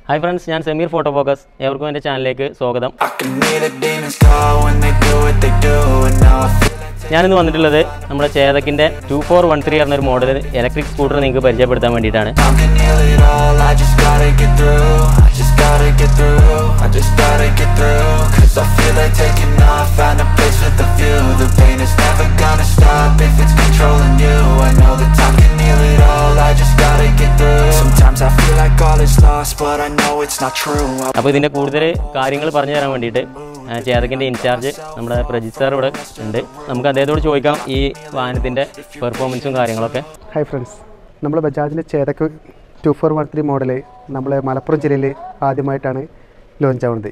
Hi friends ഞാൻ Sameer photo focus ഏവർക്കും എൻ്റെ ചാനലിലേക്ക് സ്വാഗതം I can hear the demons call when they do what they do, and now I feel like ഞാനിന്ന് വന്നിട്ടുള്ളത് നമ്മുടെ ചേതക്കിൻ്റെ ടു ഫോർ വൺ ത്രീ പറഞ്ഞൊരു മോഡൽ ഇലക്ട്രിക് സ്കൂട്ടർ നിങ്ങൾക്ക് പരിചയപ്പെടുത്താൻ വേണ്ടിയിട്ടാണ് I can heal it all. I just gotta get through. I just gotta get through. I just gotta get through. Cause I feel like taking off. Find a place with a view. The pain is never gonna stop if it's controlling you. I know that time can heal it all. I just gotta get through. Sometimes I feel like all is lost, but I know it's not true. I അപ്പോൾ ഇതിൻ്റെ കൂടുതൽ കാര്യങ്ങൾ പറഞ്ഞു തരാൻ വേണ്ടിയിട്ട് ആ, ചേതക്കിൻ്റെ in charge നമ്മുടെ Prajith sir ഇവിടെ ഉണ്ട് നമുക്ക് അദ്ദേഹത്തോട് ചോദിക്കാം ഈ വാഹനത്തിൻ്റെ പെർഫോമൻസും കാര്യങ്ങളൊക്കെ ഹായ് ഫ്രണ്ട്സ് നമ്മൾ ബജാജിൻ്റെ Chetak two four one three model നമ്മൾ മലപ്പുറം ജില്ലയിൽ ആദ്യമായിട്ടാണ് ലോഞ്ച് ആവുന്നത്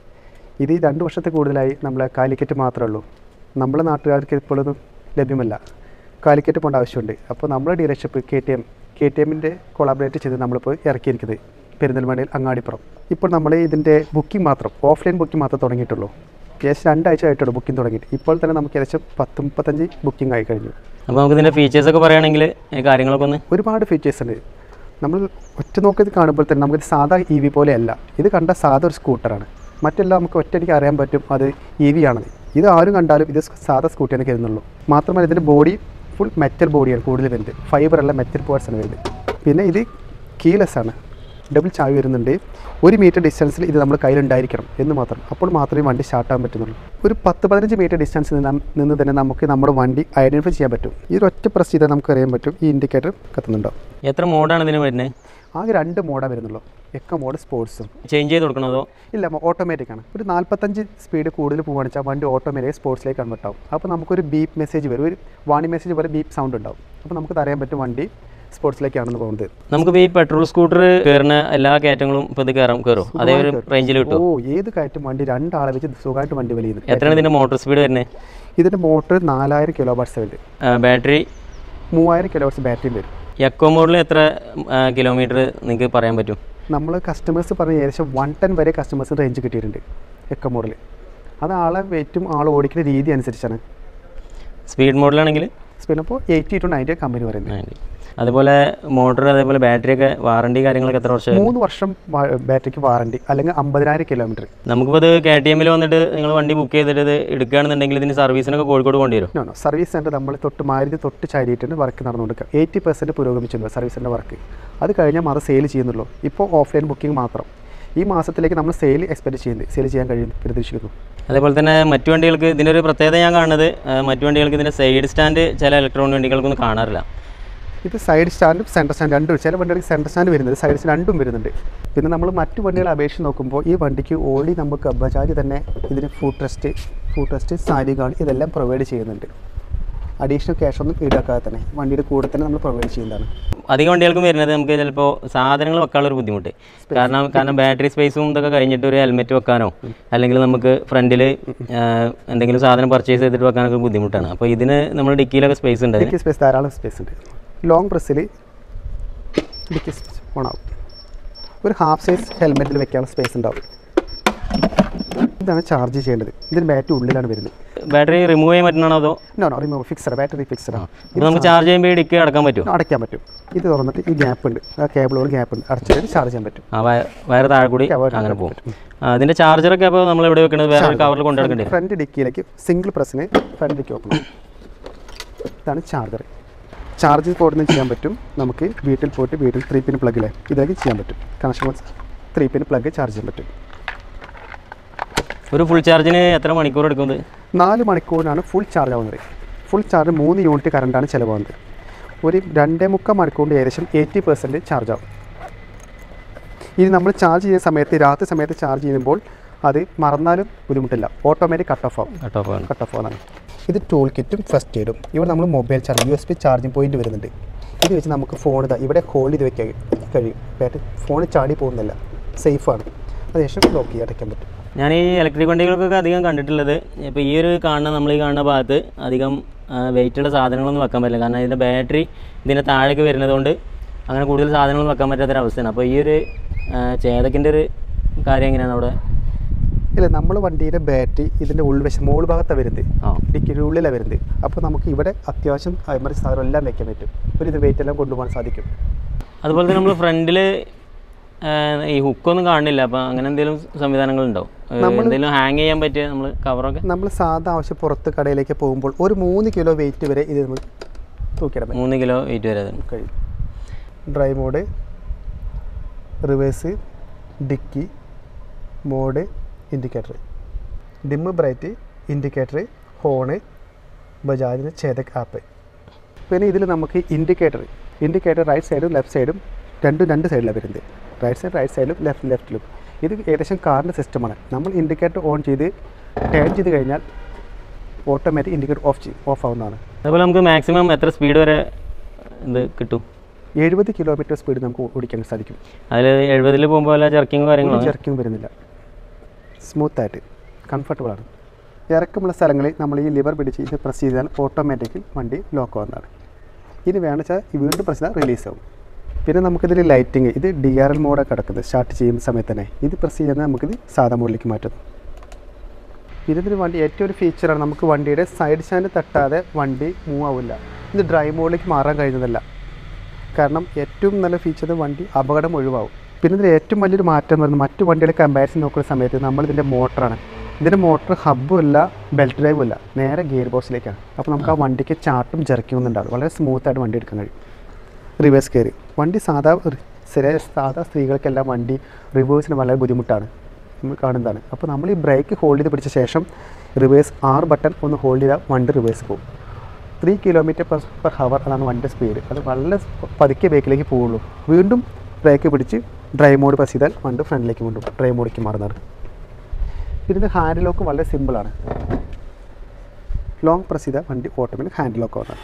ഇത് ഈ രണ്ട് വർഷത്തെ കൂടുതലായി നമ്മളെ കാലിക്കറ്റ് മാത്രമേ ഉള്ളൂ നമ്മളെ നാട്ടുകാർക്ക് ഇപ്പോഴൊന്നും ലഭ്യമല്ല കാലിക്കറ്റ് പോകേണ്ട ആവശ്യമുണ്ട് അപ്പോൾ നമ്മുടെ dealership K T M K T എമ്മിൻ്റെ കൊളാബറേറ്റ് ചെയ്ത് നമ്മളിപ്പോൾ ഇറക്കിയിരിക്കുന്നത് പെരിന്തൽമണ്ണയിൽ അങ്ങാടിപ്പുറം ഇപ്പോൾ നമ്മൾ ഇതിൻ്റെ ബുക്കിംഗ് മാത്രം ഓഫ്ലൈൻ ബുക്കിംഗ് മാത്രമേ തുടങ്ങിയിട്ടുള്ളൂ ഏകദേശം രണ്ടാഴ്ച ആയിട്ടുള്ളൂ ബുക്കിംഗ് തുടങ്ങിയിട്ട് ഇപ്പോൾ തന്നെ നമുക്ക് ഏകദേശം പത്ത് മുപ്പത്തഞ്ച് ബുക്കിംഗ് ആയി കഴിഞ്ഞു അപ്പോൾ നമുക്ക് ഇതിൻ്റെ ഫീച്ചേഴ്സൊക്കെ പറയുകയാണെങ്കിൽ ഈ കാര്യങ്ങളൊക്കെ ഒന്ന് ഒരുപാട് ഫീച്ചേഴ്സ് ഉണ്ട് നമ്മൾ ഒറ്റ നോക്കി കാണുമ്പോൾ തന്നെ നമുക്കിത് സാധാ ഇ വി പോലെയല്ല ഇത് കണ്ട സാധാ ഒരു സ്കൂട്ടറാണ് മറ്റെല്ലാം നമുക്ക് ഒറ്റയടിക്ക് അറിയാൻ പറ്റും അത് ഇ വി ആണെന്ന് ഇത് ആരും കണ്ടാലും ഇത് സാധാ സ്കൂട്ടിയാണ് കരുതുന്നുള്ളൂ മാത്രമല്ല ഇതിൻ്റെ ബോഡി ഫുൾ മെറ്റൽ ബോഡിയാണ് കൂടുതൽ വരുന്നത് ഫൈബർ അല്ല മെറ്റൽ പാർട്സ് ആണ് വരുന്നത് പിന്നെ ഇത് കീലെസ് ആണ് ഡബിൾ ചാവി വരുന്നുണ്ട് ഒരു മീറ്റർ ഡിസ്റ്റൻസിൽ ഇത് നമ്മൾ കയ്യിലുണ്ടായിരിക്കണം എന്ന് മാത്രം അപ്പോൾ മാത്രമേ വണ്ടി സ്റ്റാർട്ട് ആകാൻ പറ്റുന്നുള്ളൂ ഒരു പത്ത് പതിനഞ്ച് മീറ്റർ ഡിസ്റ്റൻസിൽ നിന്ന് നിന്ന് തന്നെ നമുക്ക് നമ്മുടെ വണ്ടി ഐഡൻറ്റിഫൈ ചെയ്യാൻ പറ്റും ഈ ഒരു ഒറ്റ പ്രസ് ചെയ്താൽ നമുക്ക് അറിയാൻ പറ്റും ഈ ഇൻഡിക്കേറ്റർ കത്തുന്നുണ്ടോ എത്ര മോഡാണ് ഇതിന് വരുന്നത് ആകെ രണ്ട് മോഡാണ് വരുന്നുള്ളൂ എക്ക മോഡ് സ്പോർട്സും ചേഞ്ച് ചെയ്ത് കൊടുക്കണതോ ഇല്ല ഓട്ടോമാറ്റിക് ആണ് ഒരു നാൽപ്പത്തഞ്ച് സ്പീഡ് കൂടുതൽ പോകുകയാണെന്ന് വെച്ചാൽ വണ്ടി ഓട്ടോമാറ്റിക് സ്പോർട്സിലേക്ക് കൺവേർട്ട് ആവും അപ്പോൾ നമുക്കൊരു ബീപ്പ് മെസ്സേജ് വരും ഒരു വാണി മെസ്സേജ് പോലെ ബീപ്പ് സൗണ്ട് ഉണ്ടാവും അപ്പോൾ നമുക്ക് അറിയാൻ പറ്റും വണ്ടി സ്പോർട്സിലേക്കാണെന്ന് പോകുന്നത് നമുക്കിപ്പോൾ ഈ പെട്രോൾ സ്കൂട്ടർ കയറുന്ന എല്ലാ കയറ്റങ്ങളും ഇപ്പോൾ ഇത് കയറാം കയറും അതേ ഒരു റേഞ്ചിൽ കിട്ടും ഓ ഏത് കയറ്റും വണ്ടി രണ്ടാളെ വെച്ച് സുഖമായിട്ട് വണ്ടി വലിയുന്നത് എത്രയാണ് ഇതിൻ്റെ മോട്ടോർ സ്പീഡ് വരുന്നത് ഇതിൻ്റെ മോട്ടർ നാലായിരം കിലോ വാട്ട്സ് ഉണ്ട് ബാറ്ററി മൂവായിരം കിലോ വാട്ട്സ് ബാറ്ററിയും വരും എക്കോ മോഡിൽ എത്ര കിലോമീറ്റർ നിങ്ങൾക്ക് പറയാൻ പറ്റും നമ്മൾ കസ്റ്റമേഴ്സ് പറഞ്ഞ ഏകദേശം വൺ ടെൻ വരെ കസ്റ്റമേഴ്സ് റേഞ്ച് കിട്ടിയിട്ടുണ്ട് എക്ക മോഡൽ അത് ആളെ വെയിറ്റും ആൾ ഓടിക്കുന്ന രീതി അനുസരിച്ചാണ് സ്പീഡ് മോഡിലാണെങ്കിൽ സ്പീഡ് അപ്പോൾ എയ്റ്റി ടു നയൻറ്റി കമ്പനി പറയുന്നത് അതുപോലെ മോട്ടർ അതേപോലെ ബാറ്ററി ഒക്കെ വാറണ്ടി കാര്യങ്ങളൊക്കെ എത്ര വർഷം മൂന്ന് വർഷം വാ- ബാറ്ററിക്ക് വാറണ്ടി അല്ലെങ്കിൽ അമ്പതിനായിരം കിലോമീറ്റർ നമുക്കിപ്പോൾ ഇത് കെ ടി എമ്മിൽ വന്നിട്ട് നിങ്ങൾ വണ്ടി ബുക്ക് ചെയ്തിട്ട് ഇത് എടുക്കുകയാണെന്നുണ്ടെങ്കിൽ ഇതിന് സർവീസിനൊക്കെ കോഴിക്കോട് കൊണ്ടുവരും നോ നോ സർവീസ് സെൻറ്റർ നമ്മൾ തൊട്ട് മാരുതി തൊട്ട് ചാരിയിട്ടാണ് വർക്ക് നടന്നുകൊടുക്കുക എയ്റ്റി പെർസെൻറ്റ് പുരോഗമിച്ചിട്ടുണ്ട് സർവീസ് സെൻ്റർ വർക്ക് അത് കഴിഞ്ഞാൽ മാത്രം സെയിൽ ചെയ്യുന്നുള്ളൂ ഇപ്പോൾ ഓഫ്ലൈൻ ബുക്കിംഗ് മാത്രം ഈ മാസത്തിലേക്ക് നമ്മൾ സെയിൽ എക്സ്പെക്ട് ചെയ്യുന്നത് സെയിൽ ചെയ്യാൻ കഴിയും പ്രതീക്ഷിക്കുന്നു അതേപോലെ തന്നെ മറ്റു വണ്ടികൾക്ക് ഇതിൻ്റെ ഒരു പ്രത്യേകത ഞാൻ കാണുന്നത് ആ, മറ്റു വണ്ടികൾക്ക് ഇതിൻ്റെ സൈഡ് സ്റ്റാൻഡ് ചില ഇലക്ട്രോണിക് വണ്ടികൾക്കൊന്നും കാണാറില്ല ഇത് സൈഡ് സ്റ്റാൻഡും സെൻറ്റർ സ്റ്റാൻഡ് രണ്ടും ചില വണ്ടികൾക്ക് സെൻറ്റർ സ്റ്റാൻഡ് വരുന്നത് സൈഡ് സ്റ്റാൻഡ് രണ്ടും വരുന്നുണ്ട് പിന്നെ നമ്മൾ മറ്റു വണ്ടികളെ അപേക്ഷിച്ച് നോക്കുമ്പോൾ ഈ വണ്ടിക്ക് ഓൾറെഡി നമുക്ക് ബജാജ് തന്നെ ഇതിന് foot rest foot rest sari guard ഇതെല്ലാം പ്രൊവൈഡ് ചെയ്യുന്നുണ്ട് അഡീഷണൽ ക്യാഷ് ഒന്നും ഈടാക്കാതെ തന്നെ വണ്ടിയുടെ കൂടെ തന്നെ നമ്മൾ പ്രൊവൈഡ് ചെയ്യുന്നതാണ് അധികം വണ്ടികൾക്കും വരുന്നത് നമുക്ക് ചിലപ്പോൾ സാധനങ്ങൾ വെക്കാനുള്ള ഒരു ബുദ്ധിമുട്ട് കാരണം കാരണം ബാറ്ററി സ്പേസും ഇതൊക്കെ കഴിഞ്ഞിട്ട് ഒരു ഹെൽമെറ്റ് വെക്കാനോ അല്ലെങ്കിൽ നമുക്ക് ഫ്രണ്ടിൽ എന്തെങ്കിലും സാധനം പർച്ചേസ് ചെയ്തിട്ട് വെക്കാനൊക്കെ ബുദ്ധിമുട്ടാണ് അപ്പോൾ ഇതിന് നമ്മൾ ഡിക്കിയിലൊക്കെ സ്പേസ് ഉണ്ട് അതിന്. ഡിക്കി സ്പേസ് ധാരാളം സ്പേസ് ഉണ്ട് ലോങ് പ്രസ്സിൽ ഡിക്കി ഓണാവും ഒരു ഹാഫ് സൈസ് ഹെൽമെറ്റിൽ വെക്കാനുള്ള സ്പേസ് ഉണ്ടാവും ഇതാണ് ചാർജ് ചെയ്യേണ്ടത് ഇതിന് ബാറ്ററി ഉള്ളിലാണ് വരുന്നത് ബാറ്ററി റിമൂവ് ചെയ്യാൻ പറ്റണോ അതോ no no remove fixed battery fixed ആണ് അപ്പോൾ നമുക്ക് ചാർജ് ചെയ്യുമ്പോൾ ഈ ഡിക്കി അടക്കാൻ പറ്റുമോ അടയ്ക്കാൻ പറ്റും ഇത് തുറന്നിട്ട് ഈ ഗ്യാപ്പ് ഉണ്ട് ആ കേബിളോട് ഗ്യാപ്പ് ഉണ്ട് അടച്ചു കഴിഞ്ഞ് ചാർജ് ചെയ്യാൻ പറ്റും ആ വയ- വയറ് താഴെ കൂടി കവറിൽ അങ്ങനെ പോകും ആ, ഇതിൻ്റെ ചാർജറൊക്കെ അപ്പോൾ നമ്മൾ എവിടെ വെക്കുന്നത് വേറെ ഒരു കവറിൽ കൊണ്ടു നടക്കേണ്ടി വരും ഫ്രണ്ട് ഡിക്കിയിലേക്ക് സിംഗിൾ പ്രസ്സിന് ഫ്രണ്ട് ഡിക്കി ഓപ്പൺ ഇതാണ് ചാർജർ ചാർജ് പോർട്ടിൽ ചെയ്യാൻ പറ്റും നമുക്ക് വീട്ടിൽ പോയിട്ട് വീട്ടിൽ ത്രീ പിൻ പ്ലഗിലെ ഇതൊക്കെ ചെയ്യാൻ പറ്റും connection three pin plug charge ചെയ്യാൻ പറ്റും ഒരു ഫുൾ ചാർജിന് എത്ര മണിക്കൂർ എടുക്കുന്നത് നാല് മണിക്കൂറിനാണ് ഫുൾ ചാർജ് ആവുന്നത് ഫുൾ ചാർജ് മൂന്ന് യൂണിറ്റ് കറണ്ടാണ് ചിലവാകുന്നത് ഒരു രണ്ടേ മുക്കാൽ മണിക്കൂറിൻ്റെ ഏകദേശം എയ്റ്റി പെർസെൻറ്റ് ചാർജ് ആവും ഇനി നമ്മൾ ചാർജ് ചെയ്യുന്ന സമയത്ത് രാത്രി സമയത്ത് ചാർജ് ചെയ്യുമ്പോൾ അത് മറന്നാലും ബുദ്ധിമുട്ടില്ല ഓട്ടോമാറ്റിക് കട്ട് ഓഫ് ആവും കട്ട് ഓഫ് ആണ് കട്ട് ഓഫ് ആവുന്നതാണ് ഇത് ടൂൾ കിറ്റും ഫസ്റ്റ് എയ്ഡും ഇവിടെ നമ്മൾ mobile charge U S B charging point വരുന്നുണ്ട് ഇത് വെച്ച് നമുക്ക് ഫോൺ ഇതാ ഇവിടെ ഹോൾഡ് ചെയ്ത് വെക്കാൻ കഴിയും ബാറ്റ് ഫോൺ ചാടി പോകുന്നില്ല സേഫാണ് അതിനുശേഷം ലോക്ക് ചെയ്ത് അടയ്ക്കാൻ പറ്റും ഞാൻ ഈ ഇലക്ട്രിക് വണ്ടികൾക്കൊക്കെ അധികം കണ്ടിട്ടുള്ളത് ഇപ്പോൾ ഈ ഒരു കാണുന്ന നമ്മൾ ഈ കാണുന്ന ഭാഗത്ത് അധികം വെയിറ്റുള്ള സാധനങ്ങളൊന്നും വെക്കാൻ പറ്റില്ല കാരണം ഇതിൻ്റെ ബാറ്ററി ഇതിൻ്റെ താഴേക്ക് വരുന്നതുകൊണ്ട് അങ്ങനെ കൂടുതൽ സാധനങ്ങൾ വെക്കാൻ പറ്റാത്തൊരവസ്ഥയാണ് അപ്പോൾ ഈ ഒരു ചേതക്കിൻ്റെ ഒരു കാര്യം എങ്ങനെയാണ് അവിടെ ഇല്ല നമ്മൾ വണ്ടിയുടെ ബാറ്ററി ഇതിൻ്റെ ഉൾവശം മുകൾ ഭാഗത്താണ് വരുന്നത് ആ ഡിക്കിൻ്റെ ഉള്ളിലാണ് വരുന്നത് അപ്പോൾ നമുക്ക് ഇവിടെ അത്യാവശ്യം എമർജൻസി സാധനം എല്ലാം വെക്കാൻ പറ്റും ഒരു ഇത് വെയിറ്റ് എല്ലാം കൊണ്ടുപോകാൻ സാധിക്കും അതുപോലെ തന്നെ നമ്മൾ ഫ്രണ്ടിൽ ഈ ഹുക്കൊന്നും കാണില്ല അപ്പോൾ അങ്ങനെ എന്തെങ്കിലും സംവിധാനങ്ങളുണ്ടോ ഏഹ്, എന്തെങ്കിലും ഹാങ് ചെയ്യാൻ പറ്റിയ നമ്മൾ കവറൊക്കെ നമ്മൾ സാധാ ആവശ്യം പുറത്ത് കടയിലേക്ക് പോകുമ്പോൾ ഒരു മൂന്ന് കിലോ വെയിറ്റ് വരെ ഇത് നമുക്ക് തൂക്കിയിടാൻ പറ്റും മൂന്ന് കിലോ വെയിറ്റ് വരെ അതിന് കഴിയും drive mode reverse dickey mode indicator dim bright indicator horn ബജാജിന് ചേതക് ആപ്പ് പിന്നെ ഇതിൽ നമുക്ക് ഇൻഡിക്കേറ്റർ ഇൻഡിക്കേറ്റർ റൈറ്റ് സൈഡും ലെഫ്റ്റ് സൈഡും രണ്ടും രണ്ട് സൈഡിലാണ് വരുന്നത് റൈറ്റ് സൈഡ് റൈറ്റ് സൈഡിലും ലെഫ്റ്റ് ലെഫ്റ്റിലും ഇത് ഏകദേശം കാറിൻ്റെ സിസ്റ്റമാണ് നമ്മൾ ഇൻഡിക്കേറ്റർ ഓൺ ചെയ്ത് ടേൺ ചെയ്ത് കഴിഞ്ഞാൽ ഓട്ടോമാറ്റിക് ഇൻഡിക്കേറ്റർ ഓഫ് ചെയ്യും ഓഫ് ആവുന്നതാണ് അതുപോലെ നമുക്ക് മാക്സിമം എത്ര സ്പീഡ് വരെ ഇത് കിട്ടും എഴുപത് കിലോമീറ്റർ സ്പീഡ് നമുക്ക് ഓടിക്കാൻ സാധിക്കും അതിൽ എഴുപതിൽ പോകുമ്പോൾ വല്ല ചെർക്കിങ് കാര്യങ്ങളോ ചെറുക്കും വരുന്നില്ല സ്മൂത്തായിട്ട് കംഫർട്ടബിളാണ് ഇറക്കമുള്ള സ്ഥലങ്ങളിൽ നമ്മൾ ഈ ലിവർ പിടിച്ച് ഇത് പ്രസ് ചെയ്താൽ ഓട്ടോമാറ്റിക്കലി വണ്ടി ലോക്ക് ആവുന്നതാണ് ഇനി വേണമെന്ന് വെച്ചാൽ ഈ വീണ്ടും പ്രസ് ചെയ്താൽ റിലീസ് ആവും പിന്നെ നമുക്കിതിൽ ലൈറ്റിങ് ഇത് ഡി ആർ എൽ മോഡാണ് കിടക്കുന്നത് സ്റ്റാർട്ട് ചെയ്യുന്ന സമയത്ത് തന്നെ ഇത് പ്രസ് ചെയ്താൽ നമുക്കിത് സാധാ മോഡിലേക്ക് മാറ്റുന്നു പിന്നെ ഇതിന് വണ്ടി ഏറ്റവും ഒരു ഫീച്ചറാണ് നമുക്ക് വണ്ടിയുടെ സൈഡ് സ്റ്റാൻഡ് തട്ടാതെ വണ്ടി മൂവ് ആവില്ല ഇത് ഡ്രൈവ് മോഡിലേക്ക് മാറാൻ കഴിയുന്നതല്ല കാരണം ഏറ്റവും നല്ല ഫീച്ചർ വണ്ടി അപകടം ഒഴിവാകും പിന്നെ ഇതിൽ ഏറ്റവും വലിയൊരു മാറ്റം എന്ന് പറയുന്നത് മറ്റു വണ്ടികളെ കമ്പാരിസൺ നോക്കുന്ന സമയത്ത് നമ്മൾ ഇതിൻ്റെ മോട്ടറാണ് ഇതിൻ്റെ മോട്ടർ ഹബ്ബും അല്ല ബെൽറ്റ് ഡ്രൈവും അല്ല നേരെ ഗിയർ ബോക്സിലേക്കാണ് അപ്പോൾ നമുക്ക് ആ വണ്ടിക്ക് ചാട്ടും ജറിക്കുന്നുണ്ടാവും വളരെ സ്മൂത്തായിട്ട് വണ്ടി എടുക്കാൻ കഴിയും റിവേഴ്സ് കയറി വണ്ടി സാധാ സ്ഥിര സാധാ സ്ത്രീകൾക്കെല്ലാം വണ്ടി റിവേഴ്സിന് വളരെ ബുദ്ധിമുട്ടാണ് നമ്മൾ കാണുന്നതാണ് അപ്പോൾ നമ്മൾ ഈ ബ്രേക്ക് ഹോൾഡ് ചെയ്ത് പിടിച്ച ശേഷം റിവേഴ്സ് ആറ് ബട്ടൺ ഒന്ന് ഹോൾഡ് ചെയ്താൽ വണ്ടി റിവേഴ്സ് പോകും three kilometre per per hour അതാണ് വണ്ടിയുടെ സ്പീഡ് അത് വളരെ പതുക്കെ ബേക്കിലേക്ക് പോവുള്ളൂ വീണ്ടും ബ്രേക്ക് പിടിച്ച് ഡ്രൈവ് മോഡ് പ്രസ് ചെയ്താൽ വണ്ടി ഫ്രണ്ടിലേക്ക് വീണ്ടും ഡ്രൈവ് മോഡിലേക്ക് മാറുന്നത് പിന്നെ ഇത് ഹാൻഡ് ലോക്ക് വളരെ സിമ്പിളാണ് ലോങ് പ്രസ് ചെയ്താൽ വണ്ടി ഓട്ടോമാറ്റിക് ഹാൻഡ് ലോക്ക് ആവുന്നതാണ്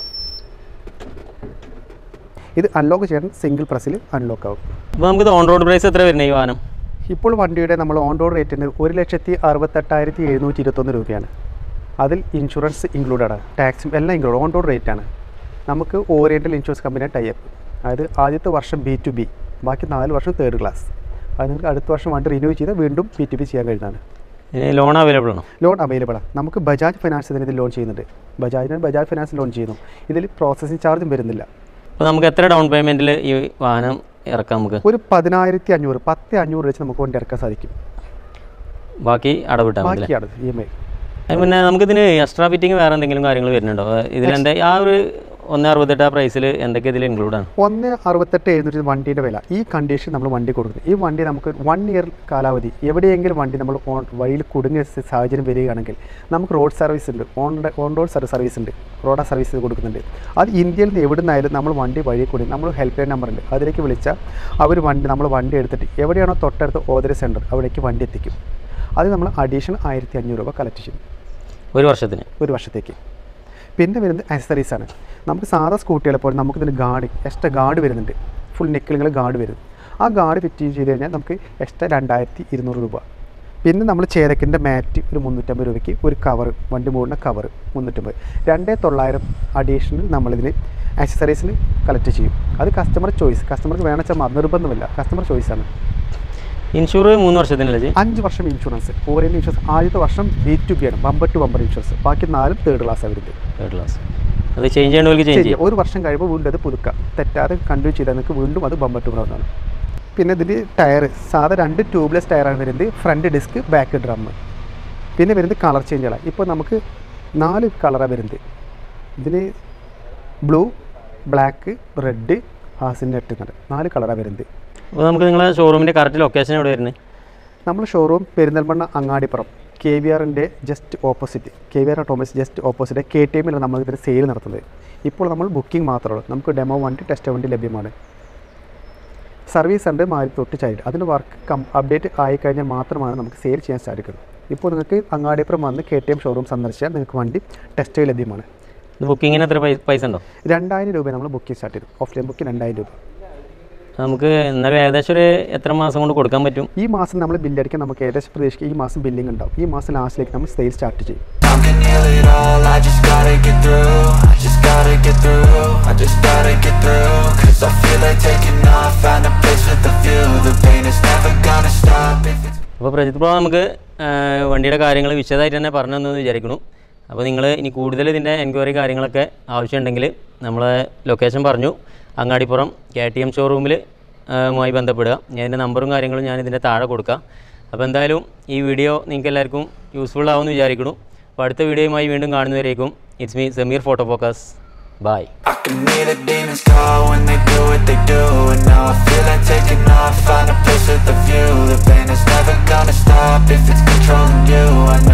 ഇത് അൺലോക്ക് ചെയ്യണം സിംഗിൾ പ്രസ്സിൽ അൺലോക്ക് ആവും അപ്പോൾ നമുക്കിത് ഓൺ റോഡ് പ്രൈസ് എത്ര വരുന്നത് ഈ വാഹനം ഇപ്പോൾ വണ്ടിയുടെ നമ്മൾ ഓൺ റോഡ് റേറ്റിന് ഒരു ലക്ഷത്തി അറുപത്തെട്ടായിരത്തി എഴുന്നൂറ്റി ഇരുപത്തൊന്ന് രൂപയാണ് അതിൽ ഇൻഷുറൻസ് ഇൻക്ലൂഡഡ് ആണ് ടാക്സും എല്ലാം ഇൻക്ലൂഡ് ഓൺ റോഡ് റേറ്റ് ആണ് നമുക്ക് ഓറിയൻ്റൽ ഇൻഷുറൻസ് കമ്പനിയുടെ ടൈപ്പ് അതായത് ആദ്യത്തെ വർഷം ബി ടു ബി ബാക്കി നാല് വർഷം തേർഡ് ക്ലാസ് അത് നിങ്ങൾക്ക് അടുത്ത വർഷം വണ്ടി റിന്യൂ ചെയ്താൽ വീണ്ടും ബി ടു ബി ചെയ്യാൻ കഴിയുന്നതാണ് ഇതിന് ലോൺ അവൈലബിൾ ആണോ ലോൺ അവൈലബിൾ ആണ് നമുക്ക് ബജാജ് ഫിനാൻസ് ഇതിന് ഇതിൽ ലോൺ ചെയ്യുന്നുണ്ട് ബജാജിന് ബജാജ് ഫിനാൻസ് ലോൺ ചെയ്യുന്നു ഇതിൽ പ്രോസസ്സിംഗ് ചാർജും വരുന്നില്ല അപ്പോൾ നമുക്ക് എത്ര ഡൗൺ പേയ്മെൻറ്റിൽ ഈ വാഹനം ഇറക്കാം നമുക്ക് ഒരു പതിനായിരത്തി അഞ്ഞൂറ് പത്ത് അഞ്ഞൂറ് വെച്ച് നമുക്ക് വണ്ടി ഇറക്കാൻ സാധിക്കും ബാക്കി അടവിട്ടാൽ മതി അല്ലേ? ബാക്കിയാണ് ഇ എം ഐ അത് പിന്നെ നമുക്കിതിന് എക്സ്ട്രാ ഫിറ്റിംഗ് വേറെ എന്തെങ്കിലും കാര്യങ്ങൾ വരുന്നുണ്ടോ ഇതിലെന്താ ആ ഒരു ഒന്ന് അറുപത്തെട്ട് ആ പ്രൈസിൽ എന്തൊക്കെ ഇതിൽ ഇൻക്ലൂഡ് ആണ് ഒന്ന് അറുപത്തെട്ട് എഴുന്നൂറ്റി വണ്ടിയുടെ വില ഈ കണ്ടീഷൻ നമ്മൾ വണ്ടി കൊടുക്കുന്നത് ഈ വണ്ടി നമുക്ക് വൺ ഇയർ കാലാവധി എവിടെയെങ്കിലും വണ്ടി നമ്മൾ ഓൺ വഴിയിൽ കുടുങ്ങിയ സ- സാഹചര്യം വരികയാണെങ്കിൽ നമുക്ക് റോഡ് സർവീസ് ഉണ്ട് on on road service service ഉണ്ട് റോഡ് സർവീസ് കൊടുക്കുന്നുണ്ട് അത് ഇന്ത്യയിൽ നിന്ന് എവിടെ നിന്നായാലും നമ്മൾ വണ്ടി വഴി കൂടി നമ്മൾ ഹെൽപ്പ് ലൈൻ നമ്പർ ഉണ്ട് അതിലേക്ക് വിളിച്ചാൽ അവർ വണ്ടി നമ്മൾ വണ്ടി എടുത്തിട്ട് എവിടെയാണോ തൊട്ടടുത്ത് ഓതറി സെൻറ്റർ അവിടേക്ക് വണ്ടി എത്തിക്കും അത് നമ്മൾ അഡീഷണൽ ആയിരത്തി അഞ്ഞൂറ് രൂപ കളക്ട് ചെയ്യും ഒരു വർഷത്തിന് ഒരു വർഷത്തേക്ക് പിന്നെ വരുന്നത് accessories ആണ് നമുക്ക് സാധാ സ്കൂട്ടികളെ പോലെ നമുക്ക് ഇതിന് ഗാർഡ് എക്സ്ട്രാ ഗാർഡ് വരുന്നുണ്ട് ഫുൾ നെക്കിലുകൾ ഗാർഡ് വരും ആ ഗാർഡ് ഫിറ്റ് ചെയ്ത് കഴിഞ്ഞാൽ നമുക്ക് എക്സ്ട്രാ രണ്ടായിരത്തി ഇരുന്നൂറ് രൂപ പിന്നെ നമ്മൾ ചേതക്കിൻ്റെ മാറ്റ് ഒരു മുന്നൂറ്റമ്പത് രൂപയ്ക്ക് ഒരു കവർ വണ്ടി മൂടുന്ന കവർ മുന്നൂറ്റമ്പത് രണ്ടേ തൊള്ളായിരം അഡീഷണൽ നമ്മളിതിന് ആക്സസറീസിൽ കളക്ട് ചെയ്യും അത് കസ്റ്റമർ ചോയ്സ് കസ്റ്റമർക്ക് വേണമെന്ന് വെച്ചാൽ നിർബന്ധമില്ല കസ്റ്റമർ ചോയ്സാണ് ഇൻഷൂർ മൂന്ന് വർഷത്തിനല്ലേ ചെയ്യും അഞ്ച് വർഷം ഇൻഷുറൻസ് ഓറിയൻ്റ് ഇൻഷുറൻസ് ആദ്യത്തെ വർഷം ബി ടു ബി ആണ് ബമ്പർ ടു ബമ്പർ ഇൻഷുറൻസ് ബാക്കി നാലും തേർഡ് ക്ലാസ് വരുന്നത് തേർഡ് ക്ലാസ് അത് ചേഞ്ച് ചെയ്യേണ്ടവർക്ക് ചേഞ്ച് ശരി ചെയ്യാം ഒരു വർഷം കഴിയുമ്പോൾ വീണ്ടും അത് പുതുക്കുക തെറ്റാതെ കണ്ടിന്യൂ ചെയ്താൽ നിങ്ങൾക്ക് വീണ്ടും അത് ബമ്പർ ടു ബ്രൗണാണ് പിന്നെ ഇതിൽ ടയർ സാധാ രണ്ട് ട്യൂബ്ലെസ് ടയറാണ് വരുന്നത് ഫ്രണ്ട് ഡിസ്ക് ബാക്ക് ഡ്രം പിന്നെ വരുന്നത് കളർ ചേഞ്ചുകളാണ് ഇപ്പോൾ നമുക്ക് നാല് കളറാണ് വരുന്നത് ഇതിന് ബ്ലൂ ബ്ലാക്ക് റെഡ് ഹാസിൻ്റെ എട്ടുന്നത് നാല് കളറാണ് വരുന്നത് അപ്പോൾ നമുക്ക് നിങ്ങളെ ഷോറൂമിൻ്റെ കറക്റ്റ് ലൊക്കേഷൻ എവിടെ വരുന്നത് നമ്മൾ showroom Perinthalmanna Angadipuram K V ആറിൻ്റെ just opposite K V R ഓട്ടോമസ് ജസ്റ്റ് ഓപ്പോസിറ്റ് കെ ടി എമ്മിലാണ് നമ്മൾ ഇതിൻ്റെ സെയിൽ നടത്തുന്നത് ഇപ്പോൾ നമ്മൾ ബുക്കിംഗ് മാത്രമേ ഉള്ളൂ നമുക്ക് ഡെമോ വണ്ടി ടെസ്റ്റ് വണ്ടി ലഭ്യമാണ് സർവീസ് ഉണ്ട് മാറി തൊട്ട് ചൈൽഡ് അതിന് വർക്ക് കം അപ്ഡേറ്റ് ആയിക്കഴിഞ്ഞാൽ മാത്രമാണ് നമുക്ക് സെയിൽ ചെയ്യാൻ സാധിക്കുന്നത് ഇപ്പോൾ നിങ്ങൾക്ക് അങ്ങാടിപ്പുറം വന്ന് കെ ടി എം ഷോറൂം സന്ദർശിച്ചാൽ നിങ്ങൾക്ക് വണ്ടി ടെസ്റ്റ് ലഭ്യമാണ് ഇത് ബുക്കിങ്ങിന് എത്ര പൈ- പൈസ ഉണ്ടോ രണ്ടായിരം രൂപ നമ്മൾ ബുക്കിംഗ് സ്റ്റാർട്ട് ചെയ്തു ഓഫ് ലൈൻ ബുക്കിംഗ് രണ്ടായിരം രൂപ നമുക്ക് എന്നാലും ഏകദേശം ഒരു എത്ര മാസം കൊണ്ട് കൊടുക്കാൻ പറ്റും ഈ മാസം നമ്മൾ ബില്ലടിക്കാൻ നമുക്ക് ഏകദേശം പ്രതീക്ഷിക്കുക ഈ മാസം ബില്ലിംഗ് ഉണ്ടാവും ഈ മാസം ലാസ്റ്റിലേക്ക് നമ്മൾ സെയിൽ സ്റ്റാർട്ട് ചെയ്യും I can heal it all, I just gotta get through I just gotta get through, I just gotta get through Cause I feel like taking off, find a place with a view The pain is never gonna stop if it's അപ്പോൾ Prajith bro നമുക്ക് ആ, വണ്ടിയുടെ കാര്യങ്ങൾ വിശദമായിട്ട് തന്നെ പറഞ്ഞു തന്നു എന്ന് വിചാരിക്കുന്നു അപ്പോൾ നിങ്ങൾ ഇനി കൂടുതൽ ഇതിൻ്റെ എൻക്വയറി കാര്യങ്ങളൊക്കെ ആവശ്യമുണ്ടെങ്കിൽ നമ്മളെ ലൊക്കേഷൻ പറഞ്ഞു അങ്ങാടിപ്പുറം കെ ടി എം ഷോറൂമിൽ മായി ബന്ധപ്പെടുക ഞാൻ എൻ്റെ നമ്പറും കാര്യങ്ങളും ഞാൻ ഇതിൻ്റെ താഴെ കൊടുക്കാം അപ്പോൾ എന്തായാലും ഈ വീഡിയോ നിങ്ങൾക്ക് എല്ലാവർക്കും യൂസ്ഫുൾ ആവുമെന്ന് വിചാരിക്കുന്നു അപ്പോൾ അടുത്ത വീഡിയോയുമായി വീണ്ടും കാണുന്നവരേക്കും it's me Sameer photo focus bye I can hear the demons call when they do what they do And now I feel like taking off, find a place with a view The pain is never gonna stop if it's controlling you I